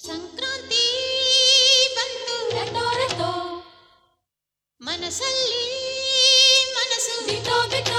ಸಂಕ್ರಾಂತಿ ಬಂತು ರೆಟೋ ರೆಟೋ ಮನಸ್ಸಲ್ಲಿ ಮನಸ್ಸು ಬಿಟೋ ಬಿಟೋ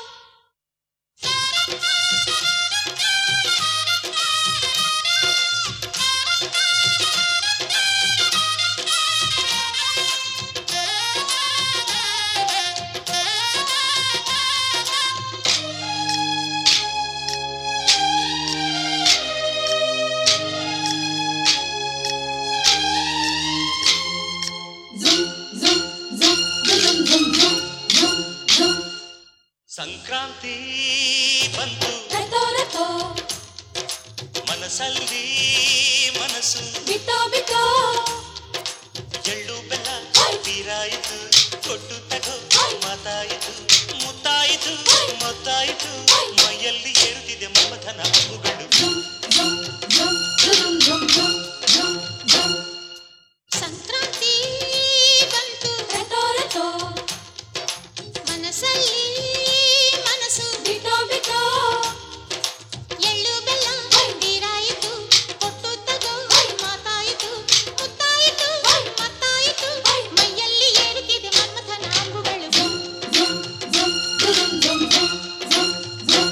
ಝುಮ್ ಝುಮ್ ಝುಮ್ ಝುಮ್ ಝುಮ್ ಝುಮ್ ಝುಮ್ ಝುಮ್ ಸಂಕ್ರಾಂತಿ ಬಂತು ರೆಟೋ ರೆಟೋ ಮನಸ್ಸಲ್ಲಿ ಮನಸ್ಸು ಬಿಟೋ ಬಿಟೋ ಎಳ್ಳು ಬೆಲ್ಲ ತೀರಾಯಿತು ಕೊಟ್ಟು ತಗೋ ಮಾತಾಯಿತು ಮುತ್ತಾಯಿತು ಮೊತ್ತಾಯಿತು ಮೈಯಲ್ಲಿ ಏರುತ್ತಿದೆ ಮಮಥನ ಹಬ್ಬುಗಳು ಝುಮ್ ಝುಮ್ ಝುಮ್ ಝುಮ್ ಝುಮ್ ಝುಮ್ ಝುಮ್ ಝುಮ್ ಸಂಕ್ರಾಂತಿ ಬಂತು ರೆಟೋ ರೆಟೋ ಮನಸ್ಸಲ್ಲಿ ಮನಸ್ಸು ಬಿಟೋ ಬಿಟೋ ಎಳ್ಳು ಬೆಲ್ಲ ತೀರಾಯಿತು ಕೊಟ್ಟು ತಗೋ ಮಾತಾಯಿತು ಮುತ್ತಾಯಿತು ಮತ್ತಾಯಿತು ಮೈಯಲ್ಲಿ ಏರುತ್ತಿದೆ ಮನ್ಮಥನ ಅಂಬುಗಳು ಝುಮ್ ಝುಮ್ ಝುಮ್ ಝುಮ್ ಝುಮ್ ಝುಮ್ ಝುಮ್ ಝುಮ್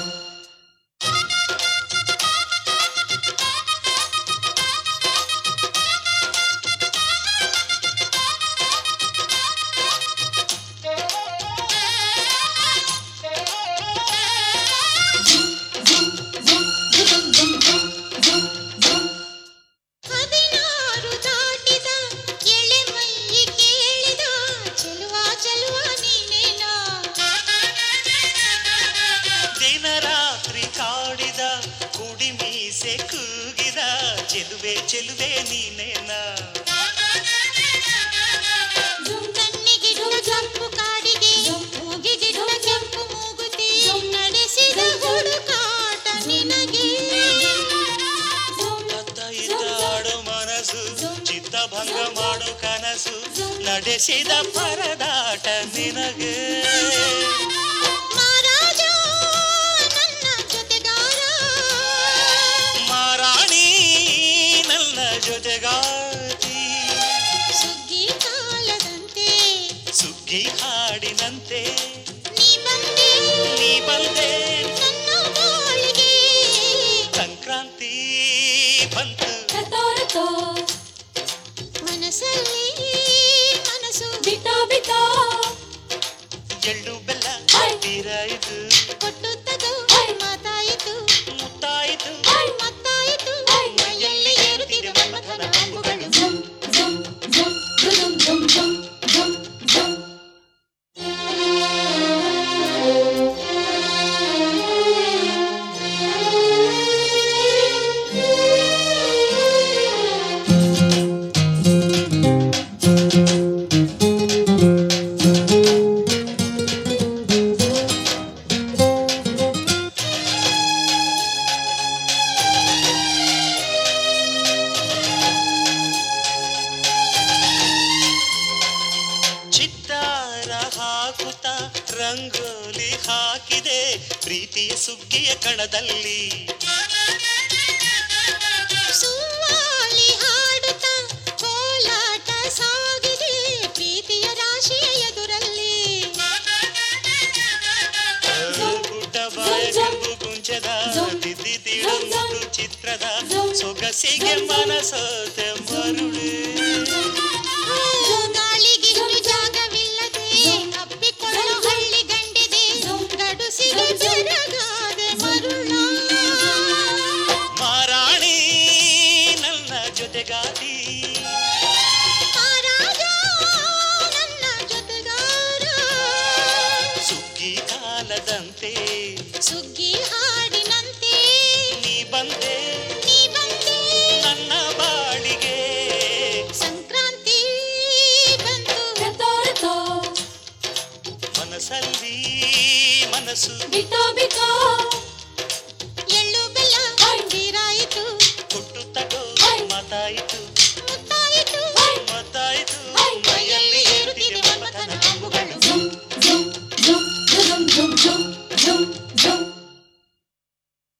ಹದಿನಾರು ದಾಟಿದ ಎಳೆ ಮೈ ಕೇಳಿದ ಚೆಲುವ ಚೆಲುವ ನೀನೇನೋ ದಿನ ರಾತ್ರಿ ಕಾಡಿದ ಕುಡಿ ಮೀಸೆ ಕೂಗಿದ ಚೆಲುವೆ ಚೆಲುವೆ ನೀನೇನ ಕಣ್ಣಿಗಿಟ್ಟ ಕಪ್ಪು ಕಾಡಿಗೆ ಮೂಗಿಗಿಟ್ಟ ಕೆಂಪು ಮೂಗುತಿ ನಡೆಸಿದ ಹುಡುಕಾಟ ನಿನಗೆ ಅತ್ತ ಇತ್ತ ಆಡೋ ಮನಸ್ಸು ಚಿತ್ತಭಂಗ ಮಾಡೋ ಕನಸು ನಡೆಸಿದ ಪರದಾಟ ನಿನಗೆ ಮಹಾರಾಜ ನನ್ನ ಜೊತೆಗಾರ ಮಾರಾಣಿ ನನ್ನ ಜೊತೆಗಾತಿ ಸುಗ್ಗಿ ಕಾಲದಂತೆ ಸುಗ್ಗಿ ಹಾಡಿನಂತೆ ನೀ ಬಂದೆ ನೀ ಬಂದೆ ನನ್ನ ಬಾಳಿಗೆ ಸಂಕ್ರಾಂತಿ ಬಂತು ರೆಟೋ ರೆಟೋ ಮನಸ್ಸಲ್ಲಿ ಮನಸ್ಸು ಬಿಟೋ ಬಿಟೋ ಎಳ್ಳು ಬೆಲ್ಲ ತೀರಾಯಿತು ಕೊಟ್ಟು ತಗೋ ಮಾತಾಯಿತು ಮುತ್ತಾಯಿತು ಮತ್ತಾಯಿತು ಮೈಯಲ್ಲಿ ಏರುತ್ತಿದೆ ಮನ್ಮಥನ ಅಂಬುಗಳು ಝುಮ್ ಝುಮ್ ಝುಮ್ ಝುಮ್ ಝುಮ್ ಝುಮ್ ಝುಮ್ ಝುಮ್ ಚಿತ್ತಾರ ಹಾಕುತ್ತ ರಂಗೋಲಿ ಹಾಕಿದೆ ಪ್ರೀತಿಯ ಸುಗ್ಗಿಯ ಕಣದಲ್ಲಿ ಸುವಾಲಿ ಹಾಡುತ್ತ ಕೋಲಾಟ ಸಾಗಿದೆ ಪ್ರೀತಿಯ ರಾಶಿಯ ಎದುರಲ್ಲಿ ಗುಡ್ಡ ಬಾಯ ಕೆಂಪು ಕುಂಚದ ತಿದ್ದಿ ತೀಡು ಮುಟ್ಟು ಚಿತ್ರದ ಸೊಗಸಿಗೆ ಮನಸೋತೆ ಮರುಳು ಗಾಳಿಗೆ ಇನ್ನು ಜಾಗವಿಲ್ಲದೆ ಅಪ್ಪಿಕೊಳ್ಳೋ ಹಳ್ಳಿ ಗಂಡಿದೆ ಗಡುಸಿಗೆ ಜರಗಾದೆ ಮರುಳ ಮಾರಾಣಿ ನನ್ನ ಜೊತೆಗಾತಿ ಮಹಾರಾಜ ನನ್ನ ಜೊತೆಗಾರ ಸುಗ್ಗಿ ಕಾಲದಂತೆ ಸುಗ್ಗಿ ಹಾಡಿನಂತೆ ನೀ ಬಂದೆ ನೀ ಬಂದೆ ನನ್ನ ಬಾಳಿಗೆ ಸಂಕ್ರಾಂತಿ ಬಂತು ರೆಟೋ ರೆಟೋ ಮನಸ್ಸಲ್ಲಿ ಮನಸ್ಸು ಬಿಟೋ ಬಿಟೋ